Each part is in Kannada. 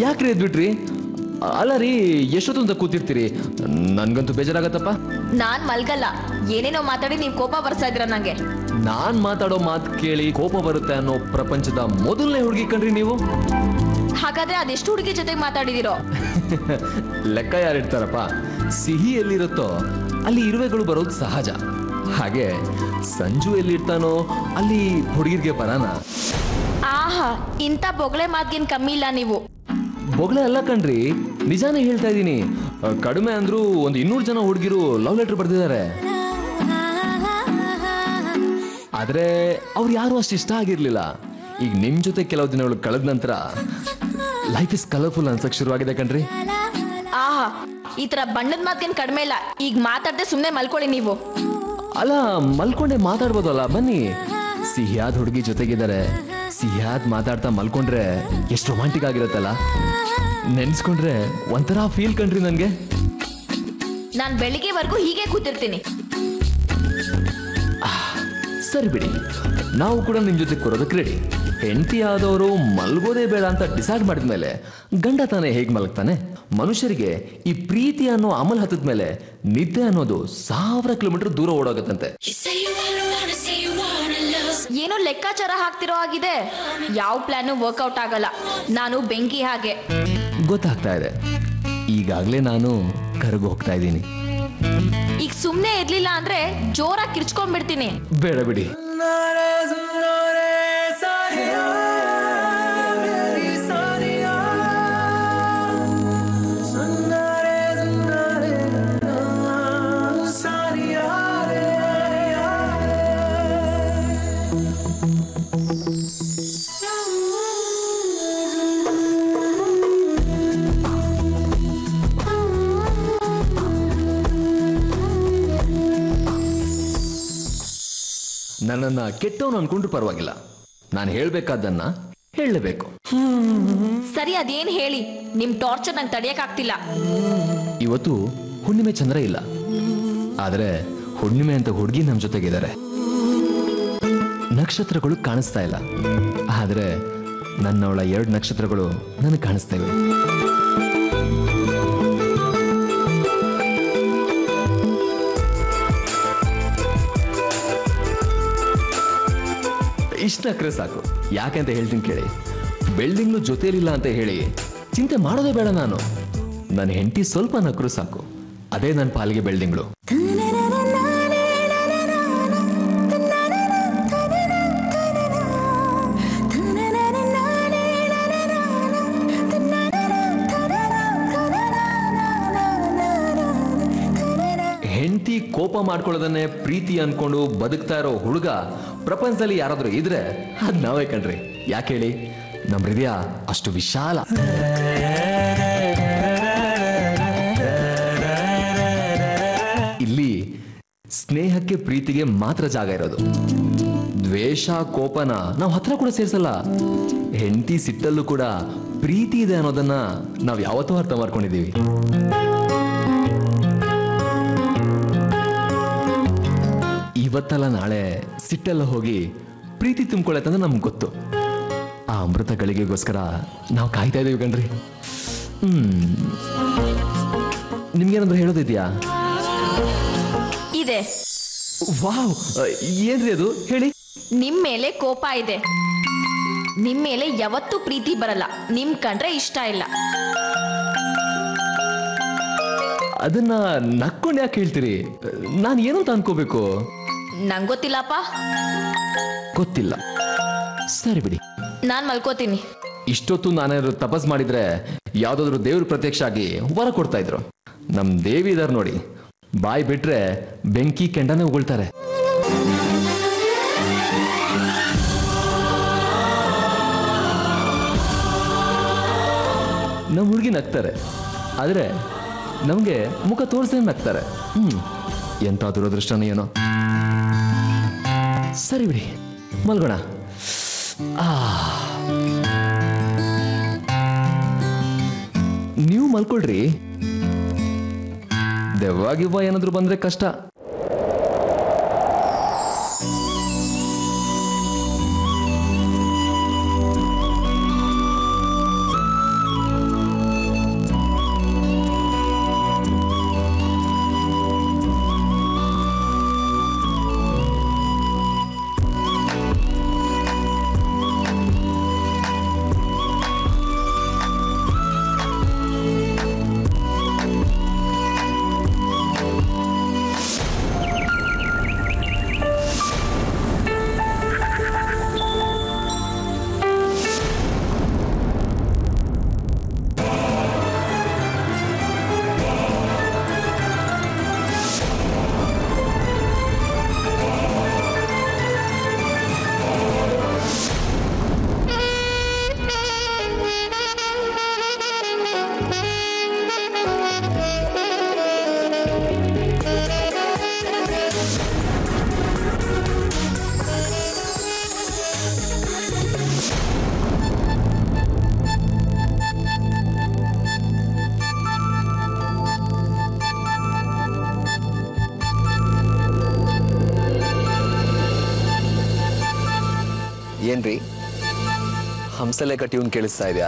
ಯಾಕ್ರಿ ಎದ್ಬಿಟ್ರಿ ಅಲ್ಲ ರೀ ಎಷ್ಟೊತ್ತು ಅಂತ ಕೂತಿರ್ತೀರಿ ನನ್ಗಂತೂ ಬೇಜಾರಾಗತ್ತಪ್ಪ ನಾನ್ ಮಲ್ಗಲ್ಲ ಏನೇನೋ ಮಾತಾಡಿ ನೀವ್ ಕೋಪ ಬರ್ಸ್ತಾ ಇದ್ರ ನಂಗೆ ನಾನ್ ಮಾತಾಡೋ ಮಾತು ಕೇಳಿ ಕೋಪ ಬರುತ್ತೆ ಅನ್ನೋ ಪ್ರಪಂಚದ ಮೊದಲನೇ ಹುಡುಗಿ ಕಣ್ರಿ ನೀವು ಹಾಗಾದ್ರೆ ಅದೆಷ್ಟು ಹುಡುಗಿ ಜೊತೆಗೆ ಮಾತಾಡಿದಿರೋ ಲೆಕ್ಕ ಯಾರಿಡ್ತಾರಪ್ಪ ಸಿಹಿ ಎಲ್ಲಿರುತ್ತೋ ಅಲ್ಲಿ ಇರುವೆಗಳು ಬರೋದು ಸಹಜ ಹಾಗೆ ಸಂಜು ಎಲ್ಲಿರ್ತಾನೋ ಅಲ್ಲಿ ಹುಡುಗಿರ್ಗೆ ಬರಾನ ಆಹಾ ಇಂಥ ಬೊಗಳೆ ಮಾತ್ಗೇನ್ ಕಮ್ಮಿ ಇಲ್ಲ ನೀವು ಬೊಗಳೆ ಅಲ್ಲ ಕಣ್ರಿ ನಿಜಾನೇ ಹೇಳ್ತಾ ಇದ್ದೀನಿ ಅಹ್, ಕಡಿಮೆ ಅಂದ್ರೂ ಒಂದು ಇನ್ನೂರು ಜನ ಹುಡುಗಿರು ಲವ್ ಲೆಟರ್ ಬರ್ದಿದ್ದಾರೆ ಆದ್ರೆ ಅವ್ರು ಯಾರು ಅಷ್ಟು ಇಷ್ಟ ಆಗಿರ್ಲಿಲ್ಲ ಈಗ ನಿಮ್ ಜೊತೆ ಕೆಲವು ದಿನಗಳು ಕಳೆದ ನಂತರ ಲೈಫ್ ಇಸ್ ಕಲರ್ಫುಲ್ ಅನ್ಸಕ್ ಶುರುವಾಗಿದೆ ಕಣ್ರಿ ಆಹಾ ಈ ತರ ಬಣ್ಣದ ಮಾತ್ಗೇನ್ ಕಡಿಮೆ ಇಲ್ಲ ಈಗ ಮಾತಾಡದೆ ಸುಮ್ನೆ ಮಲ್ಕೊಳ್ಳಿ ನೀವು ಅಲ್ಲ ಮಲ್ಕೊಂಡೆ ಮಾತಾಡ್ಬೋದಲ್ಲ ಬನ್ನಿ ಸಿಹಿಯಾದ ಹುಡುಗಿ ಜೊತೆಗಿದ್ದಾರೆ ಸಿಹಿಯಾದ್ ಮಾತಾಡ್ತಾ ಮಲ್ಕೊಂಡ್ರೆ ಎಷ್ಟು ರೊಮ್ಯಾಂಟಿಕ್ ಆಗಿರುತ್ತಲ್ಲ ನೆನ್ಸ್ಕೊಂಡ್ರೆ ಒಂಥರ ಫೀಲ್ ಕಣ್ರಿ ನನ್ಗೆ ನಾನ್ ಬೆಳಿಗ್ಗೆವರೆಗೂ ಹೀಗೆ ಕೂತಿರ್ತೀನಿ ಸರಿ ಬಿಡಿ ನಾವು ಕೂಡ ನಿಮ್ ಜೊತೆ ಕೂರೋದಕ್ಕೆ ರೆಡಿ ಹೆಂಡತಿ ಆದವರು ಮಲ್ಗೋದೇ ಬೇಡ ಅಂತ ಡಿಸೈಡ್ ಮಾಡಿದ್ಮೇಲೆ ಗಂಡ ತಾನೇ ಹೇಗ್ ಮಲಗ್ತಾನೆ ಮನುಷ್ಯರಿಗೆ ಈ ಪ್ರೀತಿ ಅನ್ನೋ ಅಮಲ್ ಹತ್ತದ ಮೇಲೆ ನಿದ್ದೆ ಅನ್ನೋದು ಸಾವಿರ ಕಿಲೋಮೀಟರ್ ದೂರ ಓಡೋಗತ್ತಂತೆ You say you wanna, wanna, say you wanna love. ಏನೋ ಲೆಕ್ಕಾಚಾರ ಹಾಕ್ತಿರೋ ಆಗಿದೆ ಯಾವ ಪ್ಲಾನು ವರ್ಕೌಟ್ ಆಗಲ್ಲ ನಾನು ಬೆಂಕಿ ಹಾಗೆ ಗೊತ್ತಾಗ್ತಾ ಇದೆ ಈಗಾಗ್ಲೇ ನಾನು ಕರಗು ಹೋಗ್ತಾ ಇದ್ದೀನಿ ಈಗ ಸುಮ್ನೆ ಇರ್ಲಿಲ್ಲ ಅಂದ್ರೆ ಜೋರಾಗಿ ಕಿರ್ಚ್ಕೊಂಡ್ಬಿಡ್ತೀನಿ ಬೇಡ ಬಿಡಿ ನನ್ನನ್ನ ಕೆಟ್ಟವನು ಅನ್ಕೊಂಡ್ರು ಪರವಾಗಿಲ್ಲ ನಾನು ಹೇಳ್ಬೇಕಾದನ್ನ ಹೇಳಲೇಬೇಕು ಸರಿ ಅದೇನ್ ಹೇಳಿ ನಿಮ್ ಟಾರ್ಚರ್ ನಂಗೆ ತಡಿಯಕ್ಕಾಗ್ತಿಲ್ಲ ಇವತ್ತು ಹುಣ್ಣಿಮೆ ಚಂದ್ರ ಇಲ್ಲ ಆದ್ರೆ ಹುಣ್ಣಿಮೆ ಅಂತ ಹುಡುಗಿ ನಮ್ಮ ಜೊತೆಗಿದ್ದಾರೆ ನಕ್ಷತ್ರಗಳು ಕಾಣಿಸ್ತಾ ಇಲ್ಲ ಆದ್ರೆ ನನ್ನವಳ ಎರಡು ನಕ್ಷತ್ರಗಳು ನನಗೆ ಕಾಣಿಸ್ತೇವೆ ಇಷ್ಟ ನಕ್ರೆ ಸಾಕು ಯಾಕೆ ಅಂತ ಹೇಳ್ತೀನಿ ಕೇಳಿ ಬಿಲ್ಡಿಂಗ್ಲು ಜೊತೆಲಿಲ್ಲ ಅಂತ ಹೇಳಿ ಚಿಂತೆ ಮಾಡೋದೇ ಬೇಡ ನಾನು ನನ್ನ ಹೆಂಡತಿ ಸ್ವಲ್ಪ ನಕ್ರು ಸಾಕು ಅದೇ ನನ್ನ ಪಾಲಿಗೆ ಬಿಲ್ಡಿಂಗ್ಳು ಹೆಂಡತಿ ಕೋಪ ಮಾಡ್ಕೊಳ್ಳೋದನ್ನೇ ಪ್ರೀತಿ ಅನ್ಕೊಂಡು ಬದುಕ್ತಾ ಇರೋ ಹುಡುಗ ಪ್ರಪಂಚದಲ್ಲಿ ಯಾರಾದ್ರೂ ಇದ್ರೆ ಅದ್ ನಾವೇ ಕಣ್ರಿ ಯಾಕೆ ಹೇಳಿ ನಮ್ಮ ಹೃದಯ ಅಷ್ಟು ವಿಶಾಲ ಇಲ್ಲಿ ಸ್ನೇಹಕ್ಕೆ ಪ್ರೀತಿಗೆ ಮಾತ್ರ ಜಾಗ ಇರೋದು ದ್ವೇಷ ಕೋಪನ ನಾವು ಹತ್ರ ಕೂಡ ಸೇರ್ಸಲ್ಲ ಹೆಂಡತಿ ಸಿಟ್ಟಲ್ಲೂ ಕೂಡ ಪ್ರೀತಿ ಇದೆ ಅನ್ನೋದನ್ನ ನಾವು ಯಾವತ್ತೂ ಅರ್ಥ ಮಾಡ್ಕೊಂಡಿದೀವಿ ಇವತ್ತಲ್ಲ ನಾಳೆ ಸಿಟ್ಟೆಲ್ಲ ಹೋಗಿ ಪ್ರೀತಿ ತುಂಬ್ಕೊಳ್ಳೈತಂದ್ರೆ ನಮ್ಗೆ ಗೊತ್ತು ಆ ಅಮೃತ ಗಳಿಗೆಗೋಸ್ಕರ ನಾವು ಕಾಯ್ತಾ ಇದೀವಿ ಕಣ್ರಿ ಹ್ಮ್ ನಿಮ್ಗೇನಾದ್ರೂ ಹೇಳೋದಿದ್ಯಾ ಇದೆ ವಾವ್ ಏನ್ರಿ ಅದು ಹೇಳಿ ನಿಮ್ ಮೇಲೆ ಕೋಪ ಇದೆ ನಿಮ್ ಮೇಲೆ ಯಾವತ್ತೂ ಪ್ರೀತಿ ಬರಲ್ಲ ನಿಮ್ ಕಂಡ್ರೆ ಇಷ್ಟ ಇಲ್ಲ ಅದನ್ನ ನಕ್ಕೊಂಡು ಯಾಕೆ ಹೇಳ್ತೀರಿ ನಾನು ಏನು ಅಂತ ಅನ್ಕೋಬೇಕು ನಂಗ್ ಗೊತ್ತಿಲ್ಲಪ್ಪ ಗೊತ್ತಿಲ್ಲ ಸರಿ ಬಿಡಿ ನಾನ್ ಮಲ್ಕೋತೀನಿ ಇಷ್ಟೊತ್ತು ನಾನೇನಾದ್ರು ತಪಸ್ ಮಾಡಿದ್ರೆ ಯಾವ್ದಾದ್ರು ದೇವ್ರ ಪ್ರತ್ಯಕ್ಷ ಆಗಿ ವರ ಕೊಡ್ತಾ ಇದ್ರು ನಮ್ ದೇವಿ ಇದಾರ್ ನೋಡಿ ಬಾಯಿ ಬಿಟ್ರೆ ಬೆಂಕಿ ಕೆಂಡನೆ ಉಗುಳ್ತಾರೆ ನಮ್ಮ ಹುಡುಗಿ ನಗ್ತಾರೆ ಆದ್ರೆ ನಮ್ಗೆ ಮುಖ ತೋರಿಸೇ ನಗ್ತಾರೆ ಹ್ಮ್ ಎಂತ ದುರದೃಷ್ಟನೋ ಏನೋ ಸರಿ ಬಿಡಿ ಮಲ್ಗೋಣ ಆ ನೀವು ಮಲ್ಕೊಳ್ರಿ ದೆವ್ವ ಗಿವ್ವ ಏನಾದ್ರು ಬಂದ್ರೆ ಕಷ್ಟ ಏನ್ರಿ ಹಂಸಲೇಖ ಟ್ಯೂನ್ ಕೇಳಿಸ್ತಾ ಇದೆಯಾ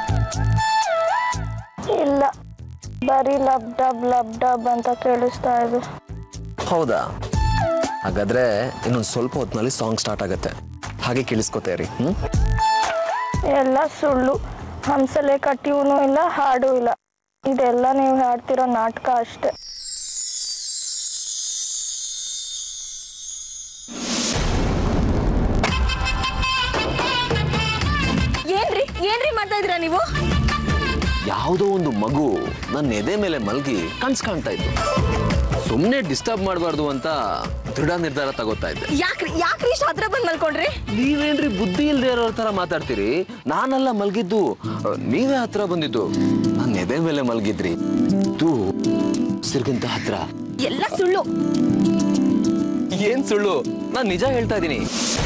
ಇಲ್ಲ ಬರೀ ಲಬ್ ಡಬ್ ಲಬ್ ಡಬ್ ಅಂತ ಕೇಳಿಸ್ತಾ ಇದೆ ಹೌದಾ ಹಾಗಾದ್ರೆ ಇನ್ನೊಂದು ಸ್ವಲ್ಪ ಹೊತ್ತಿನಲ್ಲಿ ಸಾಂಗ್ ಸ್ಟಾರ್ಟ್ ಆಗುತ್ತೆ ಹಾಗೆ ಕೇಳಿಸ್ಕೊತಾ ಇರಿ ಹ್ಮ್ ಎಲ್ಲ ಸುಳ್ಳು ಹಂಸಲೇಖ ಟ್ಯೂನು ಇಲ್ಲ ಹಾಡು ಇಲ್ಲ ಇದೆಲ್ಲ ನೀವು ಹಾಡ್ತಿರೋ ನಾಟಕ ಅಷ್ಟೆ ಏನ್ರಿ ಏನ್ರಿ ಮಾಡ್ತಾ ಇದ್ದೀರಾ ನೀವು ಯಾವುದೋ ಒಂದು ಮಗು ನನ್ನ ಎದೆ ಮೇಲೆ ಮಲಗಿ ಕನ್ಸ್ ಕಾಣ್ತಾ ಇತ್ತು ಸುಮ್ಮನೆ ಡಿಸ್ಟರ್ಬ್ ಮಾಡಬಾರ್ದು ಅಂತ ದೃಢ ನಿರ್ಧಾರ ತಗೋತಾ ಇದ್ದೆ ಯಾಕ್ರಿ ಯಾಕ್ರಿ ಇಷ್ಟು ಹತ್ರ ಬಂದು ಮಲ್ಕೊಂಡ್ರಿ ನೀವೇನ್ರಿ ಬುದ್ಧಿ ಇಲ್ದೇ ಇರೋ ತರ ಮಾತಾಡ್ತೀರಿ ನಾನೆಲ್ಲ ಮಲ್ಗಿದ್ದು ಅಹ್, ನೀವೇ ಹತ್ರ ಬಂದಿದ್ದು ನನ್ನ ಎದೆ ಮೇಲೆ ಮಲ್ಗಿದ್ರಿ ತೂ ಸಿರ್ಗಿಂತ ಹತ್ರ ಎಲ್ಲ ಸುಳ್ಳು ಏನ್ ಸುಳ್ಳು ನಾನ್ ನಿಜ ಹೇಳ್ತಾ ಇದ್ದೀನಿ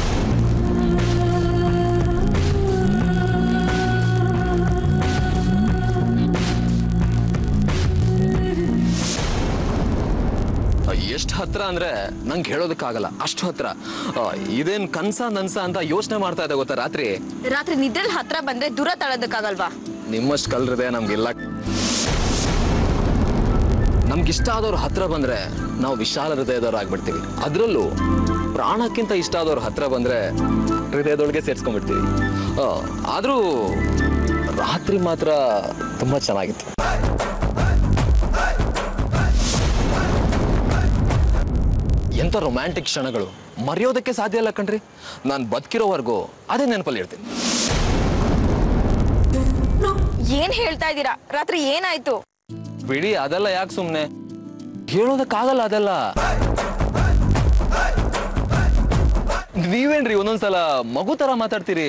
ಎಷ್ಟು ಹತ್ರ ಅಂದ್ರೆ ನಂಗೆ ಹೇಳೋದಕ್ಕಾಗಲ್ಲ ಅಷ್ಟು ಹತ್ರ ಆ, ಇದೇನ್ ಕನ್ಸ ನನ್ಸ ಅಂತ ಯೋಚನೆ ಮಾಡ್ತಾ ಇದ್ದೆ ಗೊತ್ತಾ ರಾತ್ರಿ ರಾತ್ರಿ ನಿದ್ರೆಲ್ ಹತ್ರ ಬಂದ್ರೆ ದೂರ ತಳ್ಳೋದಕ್ಕಾಗಲ್ವಾ ನಿಮ್ಮಷ್ಟು ಕಲ್ರದೆ ನಮ್ಗಿಲ್ಲ ನಮ್ಗಿಷ್ಟ ಆದವ್ರ ಹತ್ರ ಬಂದ್ರೆ ನಾವು ವಿಶಾಲ ಹೃದಯದವ್ರು ಆಗ್ಬಿಡ್ತೀವಿ ಅದ್ರಲ್ಲೂ ಪ್ರಾಣಕ್ಕಿಂತ ಇಷ್ಟ ಆದವ್ರ ಹತ್ರ ಬಂದ್ರೆ ಹೃದಯದೊಳಗೆ ಸೇರ್ಸ್ಕೊಂಡ್ಬಿಡ್ತೀವಿ ಆ, ಆದ್ರೂ ರಾತ್ರಿ ಮಾತ್ರ ತುಂಬಾ ಚೆನ್ನಾಗಿತ್ತು ಎಂತ ರೊಮ್ಯಾಂಟಿಕ್ ಕ್ಷಣಗಳು ಮರೆಯೋದಕ್ಕೆ ಸಾಧ್ಯ ಇಲ್ಲ ಕಣ್ರಿ ನಾನು ಬದುಕಿರೋವರೆಗೂ ಅದೇ ನೆನಪಲ್ಲಿ ಇರ್ತೀನಿ ಏನ್ ಹೇಳ್ತಾ ಇದ್ದೀರಾ ರಾತ್ರಿ ಏನಾಯ್ತು ಬಿಡಿ ಅದೆಲ್ಲ ಯಾಕೆ ಸುಮ್ನೆ ಹೇಳೋದಕ್ಕಾಗಲ್ಲ ಅದೆಲ್ಲ ನೀವೇನ್ರಿ ಒಂದೊಂದ್ಸಲ ಮಗು ತರ ಮಾತಾಡ್ತೀರಿ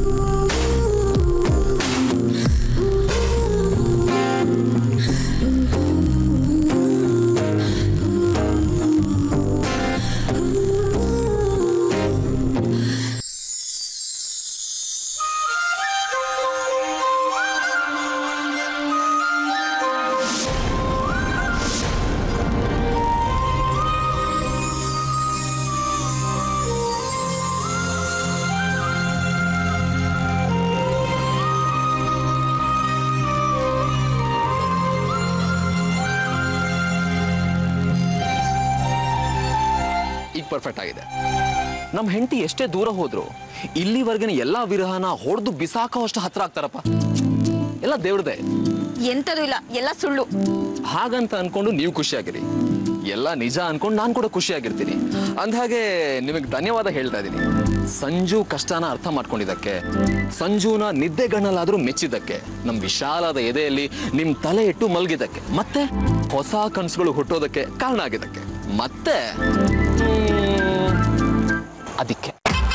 ಈಗ ಪರ್ಫೆಕ್ಟ್ ಆಗಿದೆ ನಮ್ಮ ಹೆಂಡತಿ ಎಷ್ಟೇ ದೂರ ಹೋದ್ರು ಇಲ್ಲಿವರೆಗಿನ ಎಲ್ಲಾ ವಿರಹನ ಹೊಡೆದು ಬಿಸಾಕೋ ಅಷ್ಟು ಹತ್ರ ಆಗ್ತಾರಪ್ಪ ಎಲ್ಲ ದೇವ್ರದೇ ಎಂತದು ಇಲ್ಲ ಎಲ್ಲ ಸುಳ್ಳು ಹಾಗಂತ ಅನ್ಕೊಂಡು ನೀವು ಖುಷಿಯಾಗಿರಿ ಎಲ್ಲ ನಿಜ ಅನ್ಕೊಂಡು ನಾನು ಕೂಡ ಖುಷಿಯಾಗಿರ್ತೀನಿ ಅಂದಹಾಗೆ ನಿಮಗೆ ಧನ್ಯವಾದ ಹೇಳ್ತಾ ಇದ್ದೀನಿ ಸಂಜು ಕಷ್ಟನ ಅರ್ಥ ಮಾಡ್ಕೊಂಡಿದ್ದಕ್ಕೆ ಸಂಜುನ ನಿದ್ದೆಗಣ್ಣಲ್ಲಾದ್ರೂ ಮೆಚ್ಚಿದ್ದಕ್ಕೆ ನಮ್ ವಿಶಾಲದ ಎದೆಯಲ್ಲಿ ನಿಮ್ ತಲೆ ಇಟ್ಟು ಮಲಗಿದ್ದಕ್ಕೆ ಮತ್ತೆ ಹೊಸ ಕನಸುಗಳು ಹುಟ್ಟೋದಕ್ಕೆ ಕಾರಣ ಆಗಿದ್ದಕ್ಕೆ ಮತ್ತೆ ಹ್ಮ್, ಅದಕ್ಕೆ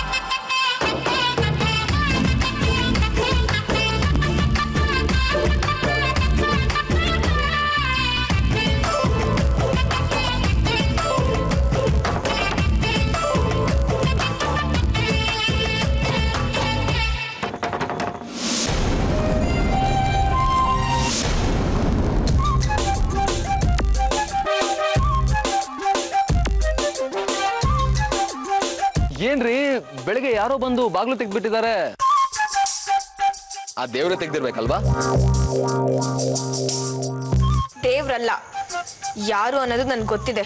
ಏನ್ರಿ ಬೆಳಿಗ್ಗೆ ಯಾರೋ ಬಂದು ಬಾಗ್ಲು ತೆಗ್ದ್ಬಿಟ್ಟಿದ್ದಾರೆ ಆ ದೇವ್ರೆ ತೆಗ್ದಿರ್ಬೇಕಲ್ವಾ ದೇವ್ರಲ್ಲ ಯಾರು ಅನ್ನೋದು ನನ್ಗೆ ಗೊತ್ತಿದೆ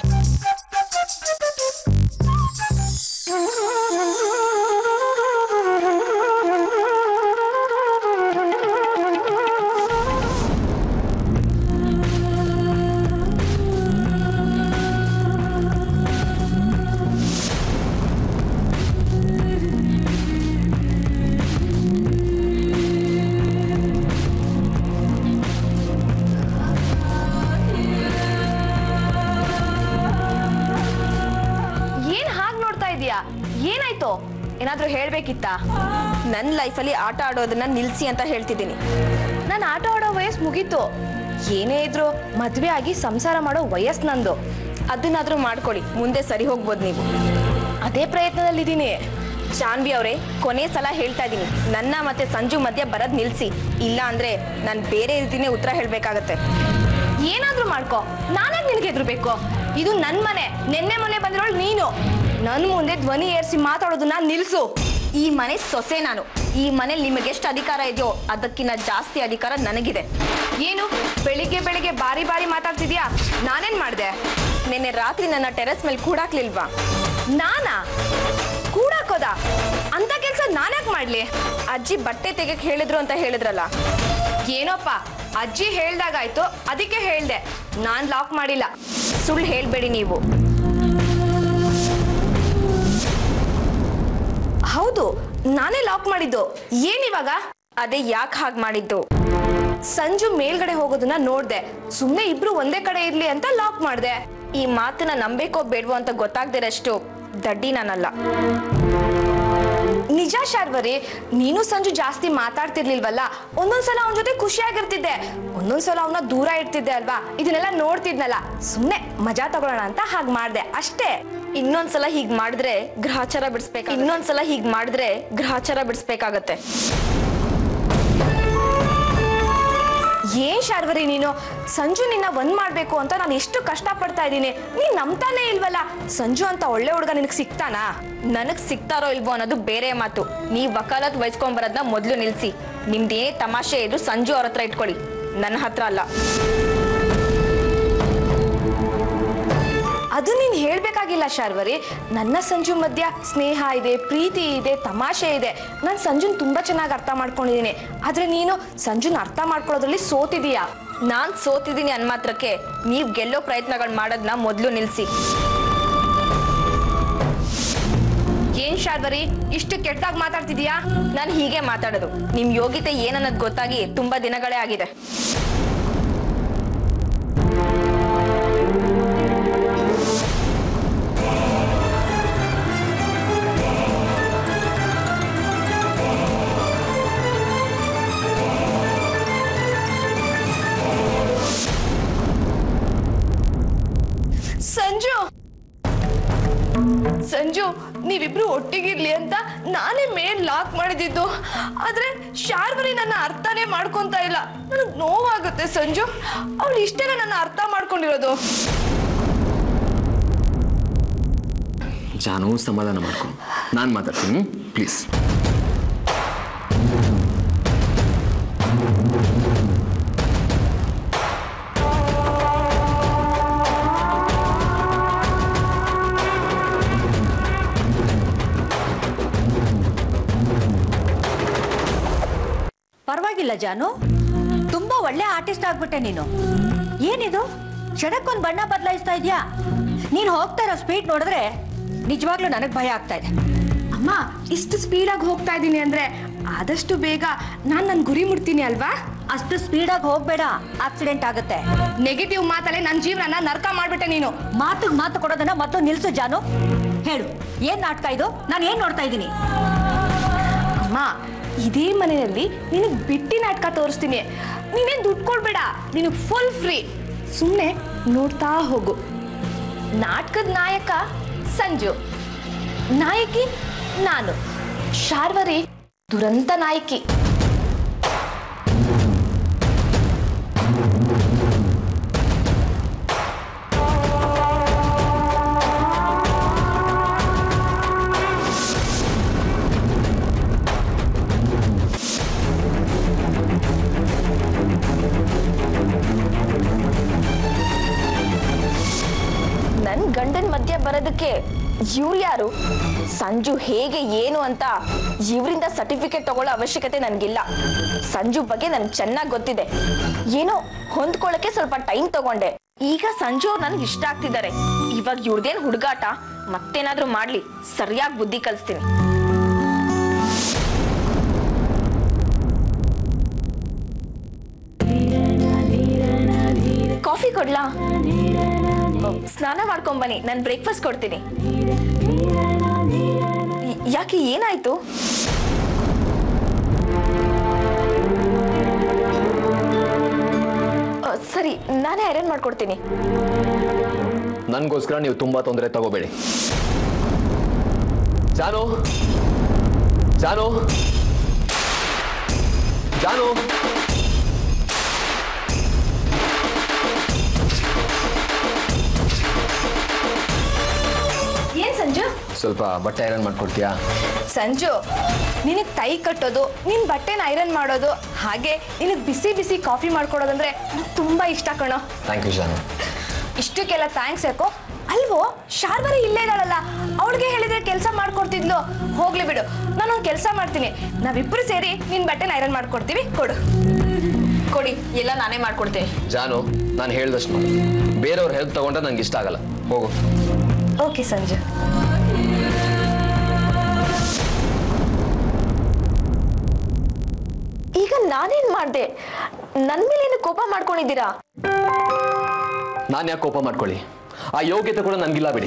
ಏನ್ ಹಾಗ್ ನೋಡ್ತಾ ಇದೀಯಾ ಏನಾಯ್ತು ಏನಾದ್ರೂ ಹೇಳ್ಬೇಕಿತ್ತಾ ನನ್ನ ಲೈಫಲ್ಲಿ ಆಟ ಆಡೋದನ್ನ ನಿಲ್ಸಿ ಅಂತ ಹೇಳ್ತಿದ್ದೀನಿ ನಾನು ಆಟ ಆಡೋ ವಯಸ್ಸು ಮುಗೀತು ಏನೇ ಇದ್ರು ಮದ್ವೆ ಆಗಿ ಸಂಸಾರ ಮಾಡೋ ವಯಸ್ಸು ನಂದು ಅದನ್ನಾದ್ರೂ ಮಾಡ್ಕೊಳ್ಳಿ ಮುಂದೆ ಸರಿ ಹೋಗ್ಬೋದು ನೀವು ಅದೇ ಪ್ರಯತ್ನದಲ್ಲಿದ್ದೀನಿ ಶಾನ್ವಿ ಅವರೇ ಕೊನೆ ಸಲ ಹೇಳ್ತಾ ಇದ್ದೀನಿ ನನ್ನ ಮತ್ತೆ ಸಂಜು ಮಧ್ಯ ಬರೋದ್ ನಿಲ್ಸಿ ಇಲ್ಲ ಅಂದ್ರೆ ನಾನು ಬೇರೆ ರೀತಿನೇ ಉತ್ತರ ಹೇಳ್ಬೇಕಾಗತ್ತೆ ಏನಾದ್ರೂ ಮಾಡ್ಕೋ ನಾನೇ ನಿನ್ಗೆ ಎದುರ್ಬೇಕು ಇದು ನನ್ ಮನೆ ನಿನ್ನೆ ಮೊನ್ನೆ ಬಂದಿರೋಳು ನೀನು ನನ್ ಮುಂದೆ ಧ್ವನಿ ಏರ್ಸಿ ಮಾತಾಡೋದನ್ನ ನಿಲ್ಸು ಈ ಮನೆ ಸೊಸೆ ನಾನು ಈ ಮನೇಲಿ ನಿಮಗೆ ಎಷ್ಟು ಅಧಿಕಾರ ಇದೆಯೋ ಅದಕ್ಕಿಂತ ಜಾಸ್ತಿ ಅಧಿಕಾರ ನನಗಿದೆ ಏನು ಬೆಳಿಗ್ಗೆ ಬೆಳಿಗ್ಗೆ ಬಾರಿ ಬಾರಿ ಮಾತಾಡ್ತಿದ್ಯಾ ನಾನೇನ್ ಮಾಡ್ದೆ ನಿನ್ನೆ ರಾತ್ರಿ ನನ್ನ ಟೆರೆಸ್ ಮೇಲೆ ಕೂಡಾಕ್ಲಿಲ್ವಾ ನಾನಾ ಕೂಡಾಕೋದ ಅಂತ ಕೆಲ್ಸ ನಾನ್ಯಾಕ್ ಮಾಡ್ಲಿ ಅಜ್ಜಿ ಬಟ್ಟೆ ತೆಗೆಕ್ ಹೇಳಿದ್ರು ಅಂತ ಹೇಳಿದ್ರಲ್ಲ ಏನೋಪ್ಪ ಅಜ್ಜಿ ಹೇಳ್ದಾಗಾಯ್ತು ಅದಕ್ಕೆ ಹೇಳ್ದೆ ನಾನ್ ಲಾಕ್ ಮಾಡಿಲ್ಲ ಸುಳ್ಳು ಹೇಳ್ಬೇಡಿ ನೀವು ಹೌದು ನಾನೇ ಲಾಕ್ ಮಾಡಿದ್ದು ಏನಿವಾಗ ಅದೇ ಯಾಕೆ ಹಾಗೆ ಮಾಡಿದ್ದು ಸಂಜು ಮೇಲ್ಗಡೆ ಹೋಗೋದನ್ನ ನೋಡ್ದೆ ಸುಮ್ನೆ ಇಬ್ರು ಒಂದೇ ಕಡೆ ಇರ್ಲಿ ಅಂತ ಲಾಕ್ ಮಾಡ್ದೆ ಈ ಮಾತನ್ನ ನಂಬೇಕೋ ಬೇಡವೋ ಅಂತ ಗೊತ್ತಾಗ್ದಿರಷ್ಟು ದಡ್ಡಿ ನಾನಲ್ಲ ನಿಜ ಶಾರ್ವರಿ ನೀನು ಸಂಜು ಜಾಸ್ತಿ ಮಾತಾಡ್ತಿರ್ಲಿಲ್ವಲ್ಲ ಒಂದೊಂದ್ಸಲ ಅವನ ಜೊತೆ ಖುಷಿಯಾಗಿರ್ತಿದ್ದೆ ಒಂದೊಂದ್ಸಲ ಅವನ ದೂರ ಇಡ್ತಿದ್ದೆ ಅಲ್ವಾ ಇದನ್ನೆಲ್ಲ ನೋಡ್ತಿದ್ನಲ್ಲ ಸುಮ್ನೆ ಮಜಾ ತಗೊಳ್ಳೋಣ ಅಂತ ಹಾಗೆ ಮಾಡ್ದೆ ಅಷ್ಟೇ ಇನ್ನೊಂದ್ಸಲ ಹೀಗ್ ಮಾಡಿದ್ರೆ ಗ್ರಹಚಾರ ಬಿಡಿಸ್ಬೇಕು ಇನ್ನೊಂದ್ಸಲ ಹೀಗ್ ಮಾಡಿದ್ರೆ ಗ್ರಹಚಾರ ಬಿಡಿಸ್ಬೇಕಾಗತ್ತೆ ಏನ್ ಶಾರ್ವರಿ ನೀನು ಸಂಜು ನಿನ್ನ ಒಂದ್ ಮಾಡ್ಬೇಕು ಅಂತ ನಾನು ಎಷ್ಟು ಕಷ್ಟ ಪಡ್ತಾ ಇದ್ದೀನಿ ನೀನ್ ನಂಬ್ತಾನೆ ಇಲ್ವಲ್ಲ ಸಂಜು ಅಂತ ಒಳ್ಳೆ ಹುಡುಗ ನಿನಗೆ ಸಿಗ್ತಾನಾ ನನಗ್ ಸಿಗ್ತಾರೋ ಇಲ್ವೋ ಅನ್ನೋದು ಬೇರೆ ಮಾತು ನೀವ್ ವಕಾಲತ್ ವಹಿಸ್ಕೊಂಡ್ ಬರೋದನ್ನ ಮೊದ್ಲು ನಿಲ್ಸಿ ನಿಮ್ದೇನೇ ತಮಾಷೆ ಇದ್ರು ಸಂಜು ಅವ್ರ ಹತ್ರ ಇಟ್ಕೊಳ್ಳಿ ನನ್ನ ಹತ್ರ ಅಲ್ಲ ಅದು ನೀನ್ ಹೇಳ್ಬೇಕಾಗಿಲ್ಲ ಶಾರ್ವರಿ ನನ್ನ ಸಂಜು ಮಧ್ಯ ಸ್ನೇಹ ಇದೆ ಪ್ರೀತಿ ಇದೆ ತಮಾಷೆ ಇದೆ ನಾನು ಸಂಜುನ್ ತುಂಬಾ ಚೆನ್ನಾಗಿ ಅರ್ಥ ಮಾಡ್ಕೊಂಡಿದ್ದೀನಿ ಆದ್ರೆ ನೀನು ಸಂಜುನ್ ಅರ್ಥ ಮಾಡ್ಕೊಳ್ಳೋದ್ರಲ್ಲಿ ಸೋತಿದೀಯಾ ನಾನ್ ಸೋತಿದ್ದೀನಿ ಅನ್ಮಾತ್ರಕ್ಕೆ ನೀವ್ ಗೆಲ್ಲೋ ಪ್ರಯತ್ನಗಳು ಮಾಡೋದನ್ನ ಮೊದ್ಲು ನಿಲ್ಸಿ ಏನ್ ಶಾರ್ವರಿ ಇಷ್ಟು ಕೆಟ್ಟದಾಗಿ ಮಾತಾಡ್ತಿದೀಯಾ ನಾನು ಹೀಗೆ ಮಾತಾಡೋದು ನಿಮ್ ಯೋಗ್ಯತೆ ಏನನ್ನೋದು ಗೊತ್ತಾಗಿ ತುಂಬಾ ದಿನಗಳೇ ಆಗಿದೆ ಸಂಜು ಸಂಜು ನೀವಿಬ್ರು ಒಟ್ಟಿಗಿರ್ಲಿ ಅಂತ ನಾನೇ ಮೇಲ್ ಲಾಕ್ ಮಾಡಿದ್ದು ಆದ್ರೆ ಶಾರ್ವರಿ ನನ್ನ ಅರ್ಥನೇ ಮಾಡ್ಕೊಂತ ಇಲ್ಲ ನನಗ್ ನೋವಾಗುತ್ತೆ ಸಂಜು ಅವಳು ಇಷ್ಟೇನೆ ನನ್ನ ಅರ್ಥ ಮಾಡ್ಕೊಂಡಿರೋದು ಜಾನು ಸಮಾಧಾನ ಮಾಡ್ಕೊ ನಾನು ಮಾತಾಡ್ತೀನಿ ಪ್ಲೀಸ್ ಪರವಾಗಿಲ್ಲ ಜಾನು ತುಂಬಾ ಒಳ್ಳೆ ಆರ್ಟಿಸ್ಟ್ ಆಗ್ಬಿಟ್ಟೆ ನೀನು ಏನಿದು ಕ್ಷಣಕ್ಕೊಂದು ಬಣ್ಣ ಬದಲಾಯಿಸ್ತಾ ಇದೆಯಾ ನೀನು ಹೋಗ್ತಾ ಇರೋ ಸ್ಪೀಡ್ ನೋಡಿದ್ರೆ ನಿಜವಾಗ್ಲೂ ನನಗೆ ಭಯ ಆಗ್ತಾ ಇದೆ ಅಮ್ಮ ಇಷ್ಟು ಸ್ಪೀಡಾಗಿ ಹೋಗ್ತಾ ಇದ್ದೀನಿ ಅಂದ್ರೆ ಆದಷ್ಟು ಬೇಗ ನಾನು ನನ್ನ ಗುರಿ ಮುಟ್ತೀನಿ ಅಲ್ವಾ ಅಷ್ಟು ಸ್ಪೀಡಾಗಿ ಹೋಗ್ಬೇಡ ಆಕ್ಸಿಡೆಂಟ್ ಆಗುತ್ತೆ ನೆಗೆಟಿವ್ ಮಾತಲ್ಲೇ ನನ್ನ ಜೀವನನ ನರ್ಕ ಮಾಡ್ಬಿಟ್ಟೆ ನೀನು ಮಾತಿಗೆ ಮಾತು ಕೊಡೋದನ್ನ ಮೊದಲು ನಿಲ್ಸು ಜಾನು ಹೇಳು ಏನ್ ನಾಟಕ ಇದು ನಾನು ಏನ್ ನೋಡ್ತಾ ಇದ್ದೀನಿ ಅಮ್ಮ ಇದೇ ಮನೆಯಲ್ಲಿ ನಿನಗೆ ಬಿಟ್ಟಿ ನಾಟಕ ತೋರಿಸ್ತೀನಿ ನೀನೇನು ದುಡ್ಡು ಕೊಡ್ಬೇಡ ನಿನಗೆ ಫುಲ್ ಫ್ರೀ ಸುಮ್ಮನೆ ನೋಡ್ತಾ ಹೋಗು ನಾಟಕದ ನಾಯಕ ಸಂಜು ನಾಯಕಿ ನಾನು ಶಾರ್ವರಿ ದುರಂತ ನಾಯಕಿ ನನ್ ಗಂಡನ್ ಮಧ್ಯ ಬರೋದಕ್ಕೆ ಇವ್ರು ಯಾರು ಸಂಜು ಹೇಗೆ ಏನು ಅಂತ ಇವರಿಂದ ಸರ್ಟಿಫಿಕೇಟ್ ತಗೊಳ್ಳೋ ಅವಶ್ಯಕತೆ ನನಗಿಲ್ಲ ಸಂಜು ಬಗ್ಗೆ ನನ್ಗೆ ಚೆನ್ನಾಗಿ ಗೊತ್ತಿದೆ ಏನೋ ಹೊಂದ್ಕೊಳ್ಳೋಕೆ ಸ್ವಲ್ಪ ಟೈಮ್ ತಗೊಂಡೆ ಈಗ ಸಂಜು ಅವ್ರು ನನ್ಗೆ ಇಷ್ಟ ಆಗ್ತಿದ್ದಾರೆ ಇವಾಗ ಇವ್ರದೇನ್ ಹುಡುಗಾಟ ಮತ್ತೇನಾದ್ರೂ ಮಾಡ್ಲಿ ಸರಿಯಾಗಿ ಬುದ್ಧಿ ಕಲಿಸ್ತೀನಿ ಕಾಫಿ ಕೊಡ್ಲಾ ಸ್ನಾನ ಮಾಡ್ಕೊಂಬನ್ನಿ ನಾನು ಬ್ರೇಕ್ಫಾಸ್ಟ್ ಕೊಡ್ತೀನಿ ಯ- ಯಾಕೆ ಏನಾಯ್ತು ಅ, ಸರಿ ನಾನೇ ಐರನ್ ಮಾಡ್ಕೊಡ್ತೀನಿ ನನಗೋಸ್ಕರ ನೀವು ತುಂಬಾ ತೊಂದರೆ ತಗೋಬೇಡಿ ಜಾನು ಜಾನು ಜಾನು ಏನ್ ಸಂಜು ಸ್ವಲ್ಪ ಬಟ್ಟೆ ಐರನ್ ಮಾಡ್ಕೊಡ್ತೀಯಾ ಸಂಜು ನಿನಗೆ ಟೈ ಕಟ್ಟೋದು ನಿನ್ನ ಬಟ್ಟೆನ ಐರನ್ ಮಾಡೋದು ಹಾಗೆ ನಿನಗೆ ಬಿಸಿ ಬಿಸಿ ಕಾಫಿ ಮಾಡ್ಕೊಡೋದಂದ್ರೆ ನಂಗೆ ತುಂಬ ಇಷ್ಟ ಕಣೋ ಥ್ಯಾಂಕ್ ಯು ಜಾನು ಇಷ್ಟಕ್ಕೆಲ್ಲ ಥ್ಯಾಂಕ್ಸ್ ಯಾಕೋ ಅಲ್ವೋ ಶಾರ್ವರಿ ಇಲ್ಲೇ ಇದ್ದಾಳಲ್ಲ ಅವಳಿಗೆ ಹೇಳಿದ್ರೆ ಕೆಲಸ ಮಾಡ್ಕೊಡ್ತಿದ್ಲು ಹೋಗ್ಲಿ ಬಿಡು ನಾನೊಂದು ಕೆಲಸ ಮಾಡ್ತೀನಿ ನಾವಿಬ್ಬರು ಸೇರಿ ನಿನ್ನ ಬಟ್ಟೆನ ಐರನ್ ಮಾಡ್ಕೊಡ್ತೀವಿ ಕೊಡು ಕೊಡಿ ಎಲ್ಲ ನಾನೇ ಮಾಡ್ಕೊಡ್ತೀನಿ ಜಾನು ನಾನು ಹೇಳ್ದಷ್ಟು ಮಾಡು ಬೇರೆಯವ್ರ ಹೆಲ್ಪ್ ತಗೊಂಡ್ರೆ ನಂಗೆ ಇಷ್ಟ ಆಗಲ್ಲ ಹೋಗು ಓಕೆ ಸಂಜು ಈಗ ನಾನೇನ್ ಮಾಡ್ದೆ ನನ್ ಮೇಲೆ ಏನು ಕೋಪ ಮಾಡ್ಕೊಂಡಿದ್ದೀರಾ ನಾನು ಯಾಕೆ ಕೋಪ ಮಾಡ್ಕೊಳ್ಳಿ ಆ ಯೋಗ್ಯತೆ ಕೂಡ ನನಗಿಲ್ಲ ಬಿಡಿ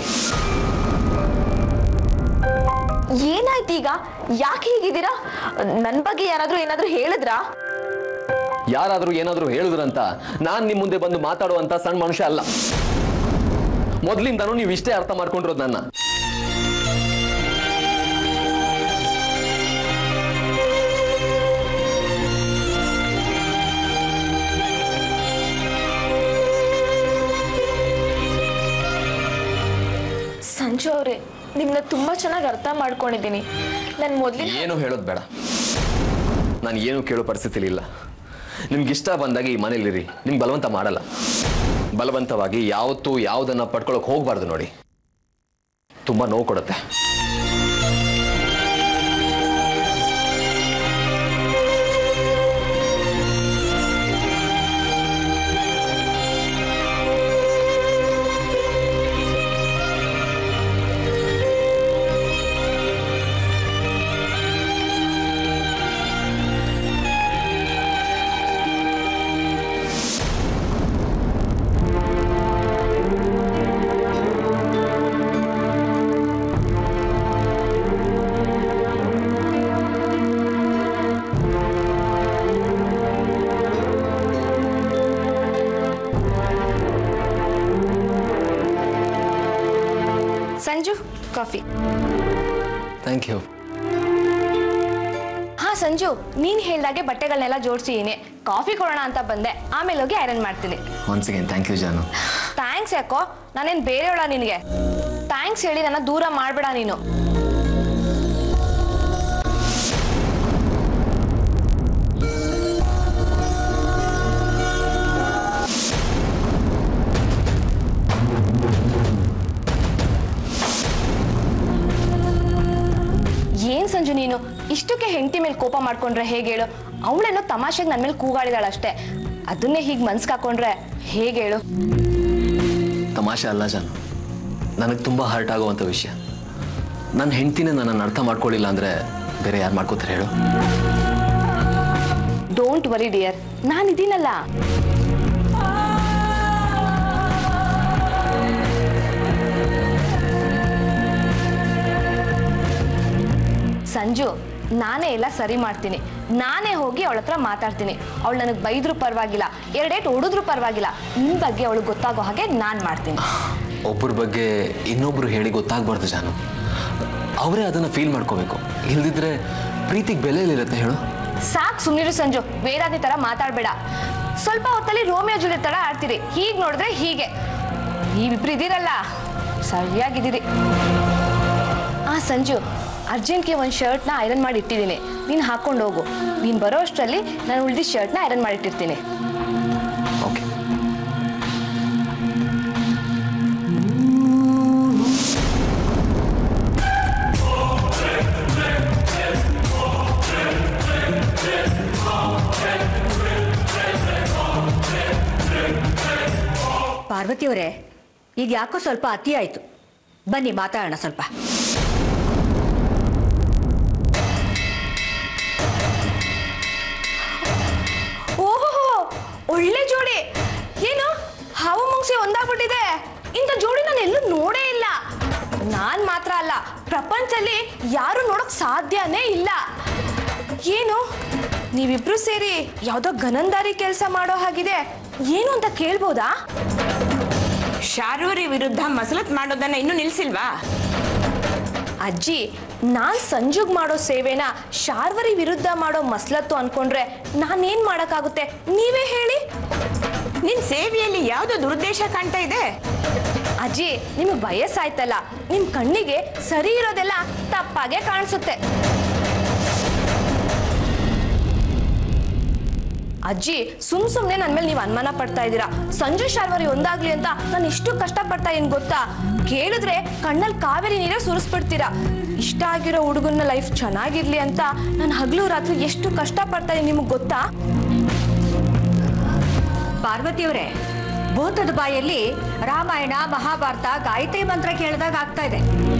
ಏನಾಯ್ತು ಈಗ ಯಾಕೆ ಹೀಗಿದ್ದೀರಾ ನನ್ ಬಗ್ಗೆ ಯಾರಾದ್ರೂ ಏನಾದ್ರೂ ಹೇಳಿದ್ರಾ ಯಾರಾದರೂ ಏನಾದರೂ ಹೇಳಿದ್ರಂತ ನಾನು ನಿಮ್ಮ ಮುಂದೆ ಬಂದು ಮಾತಾಡುವಂತ ಸಣ್ಣ ಮನುಷ್ಯ ಅಲ್ಲ ಮೊದಲಿಂದನೂ ನೀವು ಇಷ್ಟೇ ಅರ್ಥ ಮಾಡ್ಕೊಂಡಿರೋದು ನನ್ನ ಸಂಜು ಅವ್ರೆ ನಿಮ್ನ ತುಂಬಾ ಚೆನ್ನಾಗಿ ಅರ್ಥ ಮಾಡ್ಕೊಂಡಿದ್ದೀನಿ ನನ್ ಮೊದ್ಲಿನ ಏನು ಹೇಳೋದು ಬೇಡ ನಾನು ಏನು ಕೇಳೋ ಪರಿಸ್ಥಿತಿಲಿ ಇಲ್ಲ ನಿಮ್ಗೆ ಇಷ್ಟ ಬಂದಾಗ ಈ ಮನೇಲಿರಿ ನಿಮ್ಗೆ ಬಲವಂತ ಮಾಡಲ್ಲ ಬಲವಂತವಾಗಿ ಯಾವತ್ತೂ ಯಾವುದನ್ನ ಪಡ್ಕೊಳಕ್ ಹೋಗ್ಬಾರ್ದು ನೋಡಿ ತುಂಬಾ ನೋವು ಕೊಡುತ್ತೆ ಸಂಜು ಕಾಫಿ ಥ್ಯಾಂಕ್ ಯು ಹಾ ಸಂಜು ನೀನ್ ಹೇಳ್ದಾಗೆ ಬಟ್ಟೆಗಳನ್ನೆಲ್ಲ ಜೋಡಿಸಿದೀನಿ ಕಾಫಿ ಕೊಡೋಣ ಅಂತ ಬಂದೆ ಆಮೇಲೆ ಹೋಗಿ ಐರನ್ ಮಾಡ್ತೀನಿ once again thank you Jaanu thanks ಯಾಕೋ ನಾನೇನ್ ಬೇರೆಯವಳ ನಿನಗೆ ಥ್ಯಾಂಕ್ಸ್ ಹೇಳಿ ನನ್ನ ದೂರ ಮಾಡಬೇಡ ನೀನು ಏನ್ ಸಂಜು ನೀನು ಇಷ್ಟಕ್ಕೆ ಹೆಂಡತಿ ಮೇಲೆ ಕೋಪ ಮಾಡ್ಕೊಂಡ್ರೆ ಹೇಗೆ ಹೇಳು ಅವಳೇನೋ ತಮಾಷೆಗೆ ನನ್ನ ಮೇಲೆ ಕೂಗಾಡಿದಾಳಷ್ಟೇ ಅದನ್ನೇ ಹೀಗೆ ಮನ್ಸ್ಗೆ ಹಾಕೊಂಡ್ರೆ ಹೇಗೆ ಹೇಳು ತಮಾಷೆ ಅಲ್ಲ ಜಾನು ನನಗೆ ತುಂಬ ಹರ್ಟ್ ಆಗುವಂಥ ವಿಷಯ ನನ್ನ ಹೆಂಡ್ತಿನೇ ನನ್ನನ್ನು ಅರ್ಥ ಮಾಡ್ಕೊಳ್ಳಿಲ್ಲ ಅಂದರೆ ಬೇರೆ ಯಾರು ಮಾಡ್ಕೋತಾರೆ ಹೇಳು ಡೋಂಟ್ ವರಿ ಡಿಯರ್ ನಾನು ಇದೀನಲ್ಲ ಸಂಜು ನಾನೇ ಎಲ್ಲ ಸರಿ ಮಾಡ್ತೀನಿ ನಾನೇ ಹೋಗಿ ಅವಳ ಹತ್ರ ಮಾತಾಡ್ತೀನಿ ಅವಳು ನನಗೆ ಬೈದ್ರೂ ಪರವಾಗಿಲ್ಲ ಎರಡೇಟ್ ಹೊಡಿದ್ರೂ ಪರವಾಗಿಲ್ಲ ನಿನ್ನ ಬಗ್ಗೆ ಅವಳಿಗೆ ಗೊತ್ತಾಗೋ ಹಾಗೆ ನಾನು ಮಾಡ್ತೀನಿ ಒಬ್ಬರ ಬಗ್ಗೆ ಇನ್ನೊಬ್ರು ಹೇಳಿ ಗೊತ್ತಾಗ್ಬಾರ್ದು ಜಾನು ಅವರೇ ಅದನ್ನು ಫೀಲ್ ಮಾಡ್ಕೋಬೇಕು ಇಲ್ದಿದ್ರೆ ಪ್ರೀತಿಗೆ ಬೆಲೆ ಇರುತ್ತೆ ಹೇಳು ಸಾಕ್ ಸುಮ್ಮನಿರು ಸಂಜು ವೇದಾದಿ ತರ ಮಾತಾಡ್ಬೇಡ ಸ್ವಲ್ಪ ಹೊತ್ತಲ್ಲಿ ರೋಮಿಯೋ ಜೂಲಿಯಟ್ ತರ ಆಡ್ತೀರಿ ಹೀಗ್ ನೋಡಿದ್ರೆ ಹೀಗೆ ನೀವಿಬ್ರು ಇದೀರಲ್ಲ ಸರಿಯಾಗಿದ್ದೀರಿ ಆ ಸಂಜು ಅರ್ಜೆಂಟ್ಗೆ ಒಂದು ಶರ್ಟ್ನ ಐರನ್ ಮಾಡಿ ಇಟ್ಟಿದ್ದೀನಿ ನೀನು ಹಾಕೊಂಡು ಹೋಗು ನೀನು ಬರೋ ಅಷ್ಟರಲ್ಲಿ ನಾನು ಉಳಿದಿದ್ದ ಶರ್ಟ್ನ ಐರನ್ ಮಾಡಿಟ್ಟಿರ್ತೀನಿ ಓಕೆ ಪಾರ್ವತಿಯವರೇ ಈಗ ಯಾಕೋ ಸ್ವಲ್ಪ ಅತಿ ಆಯ್ತು ಬನ್ನಿ ಮಾತಾಡೋಣ ಸ್ವಲ್ಪ ಓಹೋ ಒಳ್ಳೆ ಜೋಡಿ ಏನು ಹಾವು ಮುಂಗ್ಸಿ ಒಂದಾಗ್ಬಿಟ್ಟಿದೆ ಇಂಥ ಜೋಡಿ ನಾನು ಎಲ್ಲೂ ನೋಡೇ ಇಲ್ಲ ನಾನ್ ಮಾತ್ರ ಅಲ್ಲ ಪ್ರಪಂಚದಲ್ಲಿ ಯಾರು ನೋಡಕ್ ಸಾಧ್ಯನೇ ಇಲ್ಲ ಏನು ನೀವಿಬ್ರು ಸೇರಿ ಯಾವ್ದೋ ಗನಂದಾರಿ ಕೆಲಸ ಮಾಡೋ ಹಾಗಿದೆ ಏನು ಅಂತ ಕೇಳ್ಬೋದಾ ಶಾರೂರಿ ವಿರುದ್ಧ ಮಸಲತ್ ಮಾಡೋದನ್ನ ಇನ್ನೂ ನಿಲ್ಸಿಲ್ವಾ ಅಜ್ಜಿ ನಾನ್ ಸಂಜುಗ್ ಮಾಡೋ ಸೇವೆನ ಶಾರ್ವರಿ ವಿರುದ್ಧ ಮಾಡೋ ಮಸ್ಲತ್ತು ಅನ್ಕೊಂಡ್ರೆ ನಾನೇನ್ ಮಾಡಕ್ಕಾಗುತ್ತೆ ನೀವೇ ಹೇಳಿ ನಿನ್ ಸೇವೆಯಲ್ಲಿ ಯಾವ್ದೋ ದುರುದ್ದೇಶ ಕಾಣ್ತಾ ಇದೆ ಅಜ್ಜಿ ನಿಮಗೆ ವಯಸ್ಸಾಯ್ತಲ್ಲ ನಿಮ್ ಕಣ್ಣಿಗೆ ಸರಿ ಇರೋದೆಲ್ಲ ತಪ್ಪಾಗೆ ಕಾಣಿಸುತ್ತೆ ಅಜ್ಜಿ ಸುಮ್ ಸುಮ್ನೆ ನನ್ ಮೇಲೆ ನೀವು ಅನುಮಾನ ಪಡ್ತಾ ಇದ್ದೀರಾ ಸಂಜು ಶಾರ್ವರಿ ಒಂದಾಗ್ಲಿ ಅಂತ ನಾನು ಎಷ್ಟು ಕಷ್ಟ ಪಡ್ತಾ ಏನ್ ಗೊತ್ತಾ ಕೇಳಿದ್ರೆ ಕಣ್ಣಲ್ಲಿ ಕಾವೇರಿ ನೀರೇ ಸುರಿಸ್ಬಿಡ್ತೀರಾ ಇಷ್ಟ ಆಗಿರೋ ಹುಡುಗನ ಲೈಫ್ ಚೆನ್ನಾಗಿರ್ಲಿ ಅಂತ ನಾನು ಹಗಲು ರಾತ್ರಿ ಎಷ್ಟು ಕಷ್ಟ ಪಡ್ತಾ ಇದೀನಿ ನಿಮಗೆ ಗೊತ್ತಾ ಪಾರ್ವತಿಯವರೇ ಭೂತದ ಬಾಯಲ್ಲಿ ರಾಮಾಯಣ ಮಹಾಭಾರತ ಗಾಯತ್ರಿ ಮಂತ್ರ ಕೇಳಿದಾಗ ಆಗ್ತಾ ಇದೆ